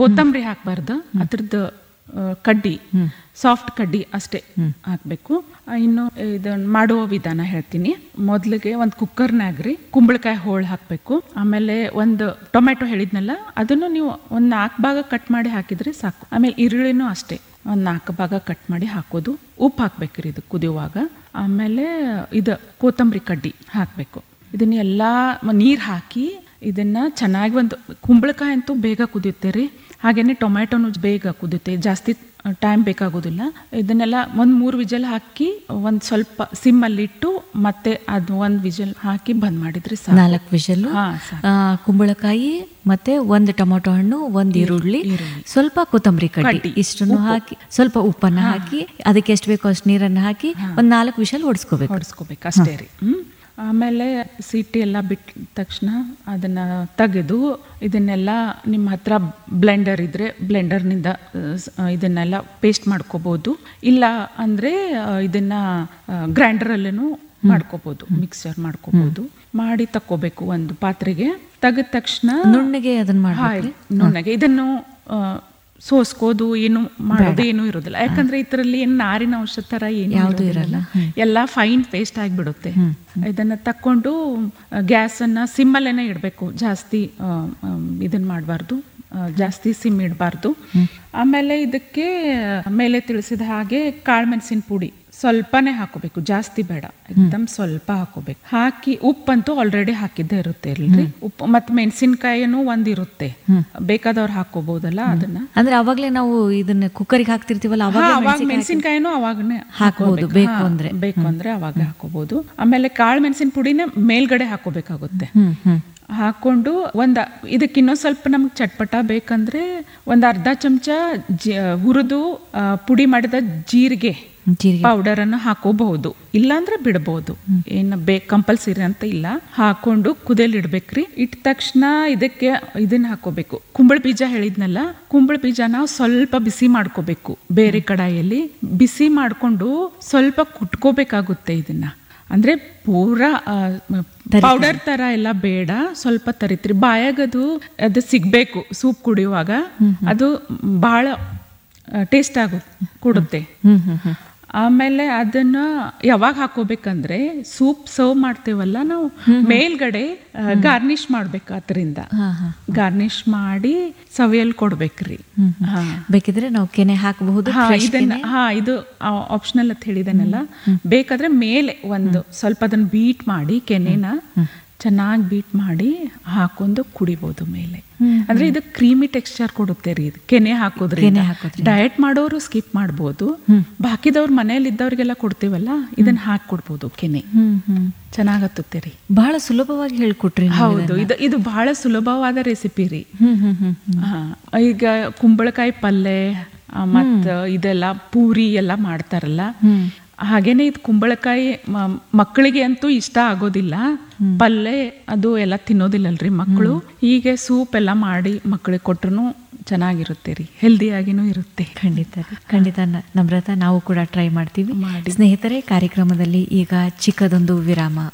ಕೊತ್ತಂಬರಿ ಹಾಕ್ಬಾರ್ದು ಅದ್ರದ್ದು ಆ, ಕಡ್ಡಿ ಸಾಫ್ಟ್ ಕಡ್ಡಿ ಅಷ್ಟೇ ಹಾಕ್ಬೇಕು ಆ, ಇನ್ನು ಇದನ್ನ ಮಾಡುವ ವಿಧಾನ ಹೇಳ್ತೀನಿ ಮೊದಲಿಗೆ ಒಂದು ಕುಕ್ಕರ್ನಾಗ್ರಿ ಕುಂಬಳಕಾಯಿ ಹೋಳು ಹಾಕಬೇಕು ಆಮೇಲೆ ಒಂದು ಟೊಮೆಟೊ ಹೇಳಿದ್ನಲ್ಲ ಅದನ್ನು ನೀವು ಒಂದು ನಾಲ್ಕು ಭಾಗ ಕಟ್ ಮಾಡಿ ಹಾಕಿದ್ರೆ ಸಾಕು ಆಮೇಲೆ ಈರುಳ್ಳಿನೂ ಅಷ್ಟೇ ಒಂದು ನಾಲ್ಕು ಭಾಗ ಕಟ್ ಮಾಡಿ ಹಾಕೋದು ಉಪ್ಪು ಹಾಕ್ಬೇಕ್ರಿ ಇದು ಕುದಿಯುವಾಗ ಆಮೇಲೆ ಇದು ಕೊತ್ತಂಬರಿ ಕಡ್ಡಿ ಹಾಕಬೇಕು ಇದನ್ನೆಲ್ಲ ನೀರು ಹಾಕಿ ಇದನ್ನ ಚೆನ್ನಾಗಿ ಒಂದು ಕುಂಬಳಕಾಯಿ ಅಂತೂ ಬೇಗ ಕುದಿಯುತ್ತೆ ರೀ ಹಾಗೇನೆ ಟೊಮ್ಯಾಟೊನು ಬೇಗ ಕುದಿಯುತ್ತೆ ಜಾಸ್ತಿ ಟೈಮ್ ಬೇಕಾಗೋದಿಲ್ಲ ಇದನ್ನೆಲ್ಲ ಒಂದು ಮೂರು ವಿಜಲ್ ಹಾಕಿ ಒಂದು ಸ್ವಲ್ಪ ಸಿಮ್ಮಲ್ಲಿಟ್ಟು ಮತ್ತೆ ಅದು ಒಂದು ವಿಜಲ್ ಹಾಕಿ ಬಂದ್ ಮಾಡಿದ್ರೆ ಸಾಕು ನಾಲ್ಕು ವಿಷಲ್ ಹಾ, ಸಾಕು. ಕುಂಬಳಕಾಯಿ ಮತ್ತೆ ಒಂದು ಟೊಮೊಟೊ ಹಣ್ಣು ಒಂದು ಈರುಳ್ಳಿ ಸ್ವಲ್ಪ ಕೊತ್ತಂಬರಿ ಕಡ್ಡಿ ಕಡ್ಡಿ, ಇಷ್ಟನ್ನು ಹಾಕಿ ಸ್ವಲ್ಪ ಉಪ್ಪನ್ನ ಹಾಕಿ ಅದಕ್ಕೆ ಎಷ್ಟು ಬೇಕೋ ಅಷ್ಟು ನೀರನ್ನು ಹಾಕಿ ಒಂದ್ ನಾಲ್ಕು ವಿಷಲ್ ಹೊಡ್ಸ್ಕೋಬೇಕು ಹೊಡಿಸ್ಕೋಬೇಕು ಅಷ್ಟೇ ರೀ ಹ್ಮ್ ಆಮೇಲೆ ಸಿಟಿ ಎಲ್ಲ ಬಿಟ್ಟ ತಕ್ಷಣ ಅದನ್ನ ತೆಗೆದು ಇದನ್ನೆಲ್ಲ ನಿಮ್ಮ ಹತ್ರ ಬ್ಲೆಂಡರ್ ಇದ್ರೆ ಬ್ಲೆಂಡರ್ನಿಂದ ಇದನ್ನೆಲ್ಲ ಪೇಸ್ಟ್ ಮಾಡ್ಕೋಬಹುದು ಇಲ್ಲ ಅಂದ್ರೆ ಆ, ಇದನ್ನ ಗ್ರೈಂಡರಲ್ಲೂ ಮಾಡ್ಕೋಬಹುದು ಮಿಕ್ಸರ್ ಮಾಡ್ಕೋಬಹುದು ಮಾಡಿ ತಕ್ಕೋಬೇಕು ಒಂದು ಪಾತ್ರೆಗೆ ತೆಗೆದ ತಕ್ಷಣ ನುಣ್ಣಗೆ ಅದನ್ನ ಮಾಡಿ ಹಾಯ್ ನುಣ್ಣಗೆ ಇದನ್ನು ಆ, ಸೋಸ್ಕೋದು ಏನು ಮಾಡೋದು ಏನೂ ಇರೋದಿಲ್ಲ ಯಾಕಂದ್ರೆ ಇದರಲ್ಲಿ ಏನು ನಾರಿನ ಅಂಶ ತರ ಏನು ಯಾವ್ದು ಇರಲ್ಲ ಎಲ್ಲ ಫೈನ್ ಪೇಸ್ಟ್ ಆಗಿಬಿಡುತ್ತೆ ಇದನ್ನ ತಕೊಂಡು ಗ್ಯಾಸ್ ಅನ್ನ ಸಿಮ್ಮಲ್ಲೇನೆ ಇಡಬೇಕು ಜಾಸ್ತಿ ಆ, ಆಮ್, ಇದನ್ನ ಮಾಡಬಾರ್ದು ಜಾಸ್ತಿ ಸಿಮ್ ಇಡಬಾರ್ದು ಆಮೇಲೆ ಇದಕ್ಕೆ ಮೇಲೆ ತಿಳಿಸಿದ ಹಾಗೆ ಕಾಳುಮೆಣಸಿನ ಪುಡಿ ಸ್ವಲ್ಪನೇ ಹಾಕೋಬೇಕು ಜಾಸ್ತಿ ಬೇಡ ಎಕ್ದಮ್ ಸ್ವಲ್ಪ ಹಾಕೋಬೇಕು ಹಾಕಿ ಉಪ್ಪಂತೂ ಆಲ್ರೆಡಿ ಹಾಕಿದ್ದೇ ಇರುತ್ತೆ ಇಲ್ರಿ ಉಪ್ಪು ಮತ್ತೆ ಮೆಣಸಿನ್ಕಾಯಿನೂ ಒಂದಿರುತ್ತೆ ಬೇಕಾದವ್ರು ಹಾಕೋಬಹುದಲ್ಲ ಅದನ್ನ ಅಂದ್ರೆ ಅವಾಗ್ಲೇ ನಾವು ಇದನ್ನ ಕುಕ್ಕರಿಗೆ ಹಾಕ್ತಿರ್ತೀವಲ್ಲ ಹಾ, ಅವಾಗ ಅವಾಗ ಮೆಣಸಿನ್ಕಾಯಿನೂ ಅವಾಗನೇ ಹಾಕ್ಬೋದು, ಹಾಕ್ಕೋಬೇಕು. ಬೇಕು ಹಾ, ಅಂದ್ರೆ. ಬೇಕು ಅಂದ್ರೆ ಅವಾಗ ಹಾಕೋಬಹುದು ಆಮೇಲೆ ಕಾಳು ಮೆಣಸಿನ ಪುಡಿನೇ ಮೇಲ್ಗಡೆ ಹಾಕೋಬೇಕಾಗುತ್ತೆ ಹ್ಮ್ ಹ್ಮ್ ಹಾಕೊಂಡು ಒಂದ ಇದಕ್ಕೆ ಇನ್ನೊಂದ್ ಸ್ವಲ್ಪ ನಮ್ಗೆ ಚಟ್ಪಟ ಬೇಕಂದ್ರೆ ಒಂದ್ ಅರ್ಧ ಚಮಚ ಹುರಿದು ಆ, ಪುಡಿ ಮಾಡಿದ ಜೀರಿಗೆ ಜೀರಿಗೆ ಪೌಡರ್ ಅನ್ನು ಹಾಕೋಬಹುದು ಇಲ್ಲಾಂದ್ರೆ ಬಿಡಬಹುದು ಏನ್ ಬೇಕ್ ಕಂಪಲ್ಸರಿ ಅಂತ ಇಲ್ಲ ಹಾಕೊಂಡು ಕುದಿಯಲ್ ಇಡ್ಬೇಕ್ರಿ ಇಟ್ಟ ತಕ್ಷಣ ಇದಕ್ಕೆ ಇದನ್ನ ಹಾಕೋಬೇಕು ಕುಂಬಳ ಬೀಜ ಹೇಳಿದ್ನಲ್ಲ ಕುಂಬಳ ಬೀಜನ ಸ್ವಲ್ಪ ಬಿಸಿ ಮಾಡ್ಕೋಬೇಕು ಬೇರೆ ಕಡಾಯಿಯಲ್ಲಿ ಬಿಸಿ ಮಾಡ್ಕೊಂಡು ಸ್ವಲ್ಪ ಕುಟ್ಕೋಬೇಕಾಗುತ್ತೆ ಇದನ್ನ ಅಂದ್ರೆ ಪೂರಾ ಪೌಡರ್ ತರ ಎಲ್ಲ ಬೇಡ ಸ್ವಲ್ಪ ತರಿತ್ರಿ ಬಾಯಾಗದು ಅದು ಸಿಗ್ಬೇಕು ಸೂಪ್ ಕುಡಿಯುವಾಗ ಅದು ಬಹಳ ಟೇಸ್ಟ್ ಆಗು ಕೊಡುತ್ತೆ ಹ್ಮ್ ಹ್ಮ್ ಹ್ಮ್ ಆಮೇಲೆ ಅದನ್ನ ಯಾವಾಗ ಹಾಕೋಬೇಕಂದ್ರೆ ಸೂಪ್ ಸರ್ವ್ ಮಾಡ್ತೇವಲ್ಲ ನಾವು ಮೇಲ್ಗಡೆ ಗಾರ್ನಿಶ್ ಮಾಡ್ಬೇಕು ಅದರಿಂದ ಹಾ ಹಾ ಗಾರ್ನಿಶ್ ಮಾಡಿ ಸವಿಯಲ್ ಕೊಡ್ಬೇಕ್ರಿ ಹಾ ಬೇಕಿದ್ರೆ ನಾವು ಕೆನೆ ಹಾಕಬಹುದು ಹಾ ಇದನ್ನ ಹಾ ಇದು ಆಪ್ಷನಲ್ ಅಂತ ಹೇಳಿದನಲ್ಲ ಬೇಕಾದ್ರೆ ಮೇಲೆ ಒಂದು ಸ್ವಲ್ಪ ಅದನ್ನ ಬೀಟ್ ಮಾಡಿ ಕೆನೆನ ಚೆನ್ನಾಗಿ ಬೀಟ್ ಮಾಡಿ ಹಾಕೊಂಡು ಕುಡಿಬೋದು ಮೇಲೆ ಅಂದ್ರೆ ಇದು ಕ್ರೀಮಿ ಟೆಕ್ಸ್ಚರ್ ಕೊಡುತ್ತೆ ರೀ ಇದು ಕೆನೆ ಹಾಕೋದ್ರಿಂದ ಡಯಟ್ ಮಾಡೋರು ಸ್ಕಿಪ್ ಮಾಡ್ಬೋದು ಬಾಕಿದವ್ರ ಮನೇಲಿ ಇದ್ದವ್ರಿಗೆಲ್ಲ ಕೊಡ್ತೀವಲ್ಲ ಇದನ್ನ ಹಾಕಿ ಕೊಡ್ಬೋದು ಕೆನೆ ಹ್ಮ್ ಹ್ಮ್ ಚೆನ್ನಾಗತ್ತುತ್ತೆ ರೀ ಬಹಳ ಸುಲಭವಾಗಿ ಹೇಳ್ಕೊಟ್ರಿ ನೀವು. ಹೌದು ಇದು ಇದು ಬಹಳ ಸುಲಭವಾದ ರೆಸಿಪಿ ರೀ ಹ್ಮ್ ಹ್ಮ್ ಹ್ಮ್ ಹಾ, ಈಗ ಕುಂಬಳಕಾಯಿ ಪಲ್ಯ ಆ, ಮತ್ತ ಇದೆಲ್ಲ ಪೂರಿ ಎಲ್ಲ ಮಾಡ್ತಾರಲ್ಲ ಹಾಗೇನೆ ಇದು ಕುಂಬಳಕಾಯಿ ಮ- ಮಕ್ಕಳಿಗೆ ಅಂತೂ ಇಷ್ಟ ಆಗೋದಿಲ್ಲ ಪಲ್ಯ ಅದು ಎಲ್ಲ ತಿನ್ನೋದಿಲ್ಲಲ್ರಿ ಮಕ್ಕಳು ಹೀಗೆ ಸೂಪ್ ಎಲ್ಲ ಮಾಡಿ ಮಕ್ಕಳಿಗೆ ಕೊಟ್ರು ಚೆನ್ನಾಗಿರುತ್ತೆ ರೀ ಹೆಲ್ದಿಯಾಗಿನೂ ಇರುತ್ತೆ ಖಂಡಿತ ರೀ. ಖಂಡಿತ ನ- ನಮ್ರತ ನಾವು ಕೂಡ ಟ್ರೈ ಮಾಡ್ತೀವಿ ಮಾಡಿ. ಸ್ನೇಹಿತರೆ ಕಾರ್ಯಕ್ರಮದಲ್ಲಿ ಈಗ ಚಿಕ್ಕದೊಂದು ವಿರಾಮ